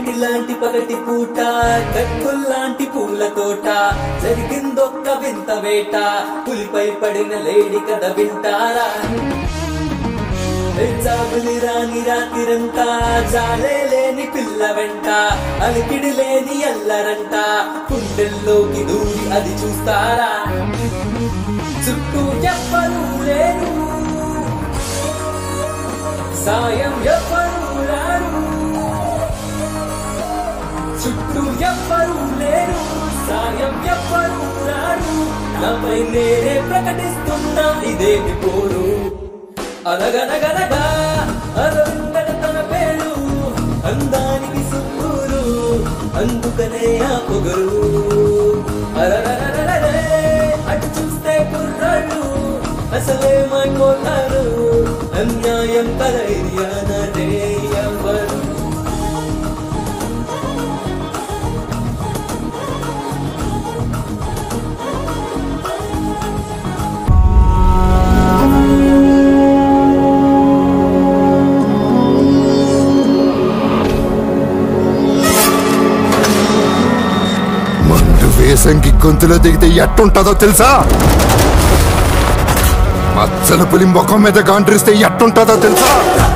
పైటి లాంటి పగటి పూట కక్కుల్లాంటి పూల తోట జరిగిందొక్క వింత వేట పులిపై పడిన లేడి కథ వింటారా జాబులి రాని రాతిరంతా జాలే లేని పిల్ల వెంట అలికిడి లేని ఎల్లరంట గుండెల్లోకి దూరి అది చూస్తారా చుట్టూ ఎవ్వరూ లేరు సాయం ఎవ్వరూ రారు చుట్టూ ఎవ్వరూ లేరు సాయం ఎవ్వరూ రారు నాపై నేనే ప్రకటిస్తున్నా ఇదేమి పోరు అనగనగనగా అరవిందన తన పేరు అందానికి సుత్తూరు అందుకనే ఆ పొగరు అరరరరరరే, అటు చూస్తే కుర్రాళ్ళు అసలేమైపోతారు అన్యాయం కలైర్యానరే ఎవరు మందు వేసంకి గొంతులో దిగితే ఎట్టుంటుందో తెలుసా మచ్చల పులి ముఖం మీద గాండ్రిస్తే ఎట్టుంటుందో తెలుసా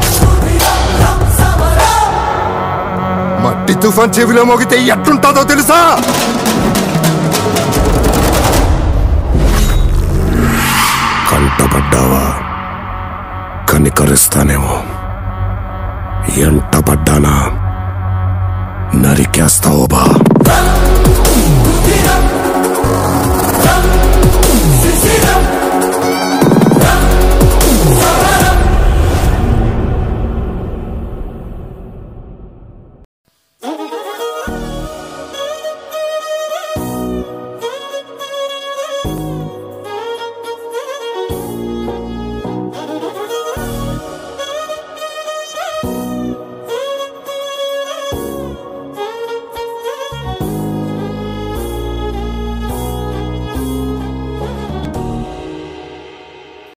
మట్టి తుఫాన్ చెవిలో మోగితే ఎట్టుంటుందో తెలుసా కంటపడ్డావా కనికరిస్తానేమో ఎంటపడ్డానా నరికేస్తావో బా